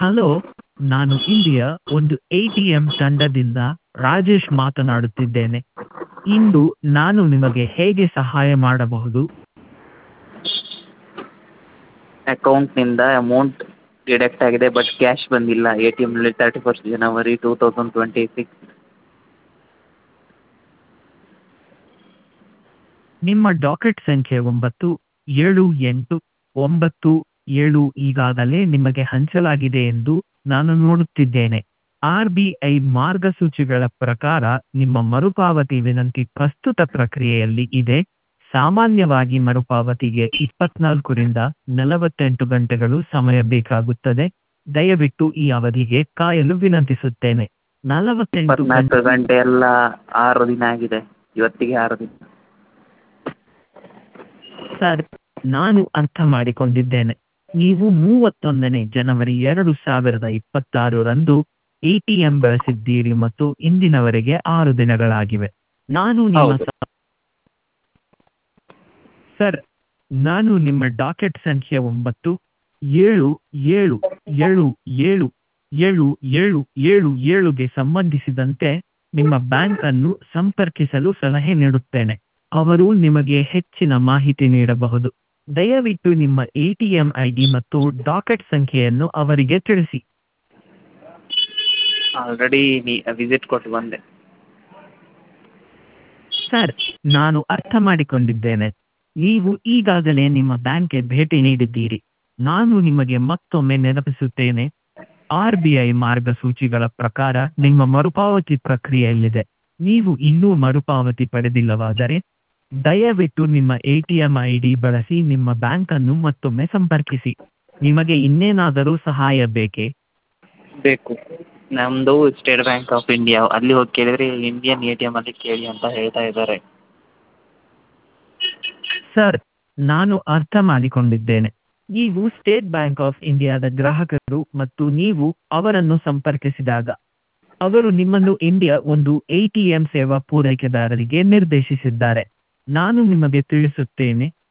Hello ನಾನು India ಒಂದು A T M ತಂಡದಿಂದ ರಾಜೇಶ್ ಮಾತನಾಡುತ್ತಿದ್ದೇನೆ ಇಂದು ನಾನು ನಿಮಗೆ ಹೇಗೆ ಸಹಾಯ ಮಾಡಬಹುದು ಅಕೌಂಟ್ನಿಂದ ಅಮೌಂಟ್ ಡಿಡಕ್ಟ್ ಆಗಿದೆ ಬಟ್ ಕ್ಯಾಶ್ ಬಂದಿಲ್ಲ ಎ ಟಿ ಎಮ್ನಲ್ಲಿ thirty first January two thousand twenty six ನಿಮ್ಮ ಡಾಕೆಟ್ ಸಂಖ್ಯೆ ಒಂಬತ್ತು ಏಳು ಎಂಟು ಒಂಬತ್ತು ಏಳು ಈಗಾಗಲೇ ನಿಮಗೆ ಹಂಚಲಾಗಿದೆ ಎಂದು ನಾನು ನೋಡುತ್ತಿದ್ದೇನೆ ಆರ್ ಬಿ ಐ ಮಾರ್ಗಸೂಚಿಗಳ ಪ್ರಕಾರ ನಿಮ್ಮ ಮರುಪಾವತಿ ವಿನಂತಿ ಪ್ರಸ್ತುತ ಪ್ರಕ್ರಿಯೆಯಲ್ಲಿ ಇದೆ ಸಾಮಾನ್ಯವಾಗಿ ಮರುಪಾವತಿಗೆ ಇಪ್ಪತ್ನಾಲ್ಕರಿಂದ ನಲವತ್ತೆಂಟು ಗಂಟೆಗಳು ಸಮಯ ಬೇಕಾಗುತ್ತದೆ ದಯವಿಟ್ಟು ಈ ಅವಧಿಗೆ ಕಾಯಲು ವಿನಂತಿಸುತ್ತೇನೆ ನಲವತ್ತೆಂಟು ಇಪ್ಪತ್ನಾಲ್ಕು ಗಂಟೆ ಗಂಟೆ ಎಲ್ಲ ಆರು ದಿನ ಆಗಿದೆ ಇವತ್ತಿಗೆ ಆರು ದಿನ ಸರ್ ನಾನು ಅರ್ಥ ಮಾಡಿಕೊಂಡಿದ್ದೇನೆ ನೀವು ಮೂವತ್ತೊಂದನೇ ಜನವರಿ ಎರಡು ಸಾವಿರದ ಇಪ್ಪತ್ತಾರರಂದು ಎ ಟಿ ಎಂ ಬಳಸಿದ್ದೀರಿ ಮತ್ತು ಇಂದಿನವರೆಗೆ ಆರು ದಿನಗಳಾಗಿವೆ ನಾನು ನಿಮ್ಮ ಹೌದು. ಸ- ಸರ್ ನಾನು ನಿಮ್ಮ ಡಾಕೆಟ್ ಸಂಖ್ಯೆ ಒಂಬತ್ತು ಏಳು ಏಳು ಏಳು ಏಳು ಏಳು ಏಳು ಏಳು ಏಳುಗೆ ಸಂಬಂಧಿಸಿದಂತೆ ನಿಮ್ಮ ಬ್ಯಾಂಕ್ ಅನ್ನು ಸಂಪರ್ಕಿಸಲು ಸಲಹೆ ನೀಡುತ್ತೇನೆ ಅವರು ನಿಮಗೆ ಹೆಚ್ಚಿನ ಮಾಹಿತಿ ನೀಡಬಹುದು ದಯವಿಟ್ಟು ನಿಮ್ಮ A T M I D ಮತ್ತು ಡಾಕೆಟ್ ಸಂಖ್ಯೆಯನ್ನು ಅವರಿಗೆ ತಿಳಿಸಿ ಆಲ್ರೆಡಿ ನೀ ವಿಸಿಟ್ ಕೊಟ್ಟು ಬಂದೆ ಸರ್ ನಾನು ಅರ್ಥ ಮಾಡಿಕೊಂಡಿದ್ದೇನೆ ನೀವು ಈಗಾಗಲೇ ನಿಮ್ಮ ಬ್ಯಾಂಕ್ಗೆ ಭೇಟಿ ನೀಡಿದ್ದೀರಿ ನಾನು ನಿಮಗೆ ಮತ್ತೊಮ್ಮೆ ನೆನಪಿಸುತ್ತೇನೆ ಆರ್ ಬಿ ಐ ಮಾರ್ಗಸೂಚಿಗಳ ಪ್ರಕಾರ ನಿಮ್ಮ ಮರುಪಾವತಿ ಪ್ರಕ್ರಿಯೆಯಲ್ಲಿದೆ ನೀವು ಇನ್ನೂ ಮರುಪಾವತಿ ಪಡೆದಿಲ್ಲವಾದರೆ ದಯವಿಟ್ಟು ನಿಮ್ಮ A T M I D ಬಳಸಿ ನಿಮ್ಮ ಬ್ಯಾಂಕನ್ನು ಮತ್ತೊಮ್ಮೆ ಸಂಪರ್ಕಿಸಿ ನಿಮಗೆ ಇನ್ನೇನಾದರೂ ಸಹಾಯ ಬೇಕೇ ಬೇಕು ನಮ್ಮದು ಸ್ಟೇಟ್ ಬ್ಯಾಂಕ್ ಆಫ್ ಇಂಡಿಯಾ ಅಲ್ಲಿ ಹೋಗಿ ಕೇಳಿದರೆ ಇಂಡಿಯನ್ ಎ ಟಿ ಎಮ್ ಅಲ್ಲಿ ಕೇಳಿ ಅಂತ ಹೇಳ್ತಾ ಇದ್ದಾರೆ ಸರ್ ನಾನು ಅರ್ಥ ಮಾಡಿಕೊಂಡಿದ್ದೇನೆ ನೀವು ಸ್ಟೇಟ್ ಬ್ಯಾಂಕ್ ಆಫ್ ಇಂಡಿಯಾದ ಗ್ರಾಹಕರು ಮತ್ತು ನೀವು ಅವರನ್ನು ಸಂಪರ್ಕಿಸಿದಾಗ ಅವರು ನಿಮ್ಮನ್ನು ಇಂಡಿಯಾ ಒಂದು ಎ ಟಿ ಎಂ ಸೇವಾ ಪೂರೈಕೆದಾರರಿಗೆ ನಿರ್ದೇಶಿಸಿದ್ದಾರೆ ನಾನು ನಿಮಗೆ ತಿಳಿಸುತ್ತೇನೆ